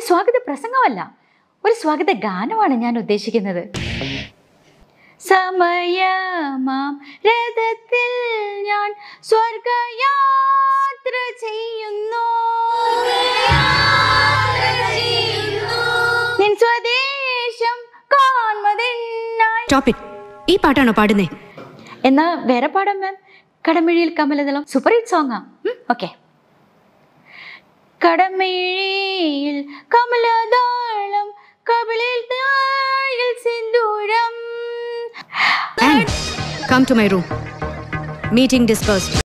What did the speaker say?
സ്വാഗത പ്രസംഗമല്ല ഒരു സ്വാഗത ഗാനമാണ് ഞാൻ ഉദ്ദേശിക്കുന്നത് സമയമാം രഥത്തിൽ ഞാൻ സ്വർഗയാത്ര ചെയ്യുന്നു നിൻ സ്വദേശം കാൺമതെന്നായി സ്റ്റോപ്പ് ഇറ്റ് ഈ പാട്ടാണോ പാടുന്നേ എന്നാ വേറെ പാടാം മാം കടമിഴിയിൽ കമലതളം സൂപ്പർ ഹിറ്റ് സോങ്ങാ ഓക്കെ കടമിഴിയിൽ കമലതാളം കവിളിൽ താഴിൽ സിന്ദൂരം and come to my room meeting dispersed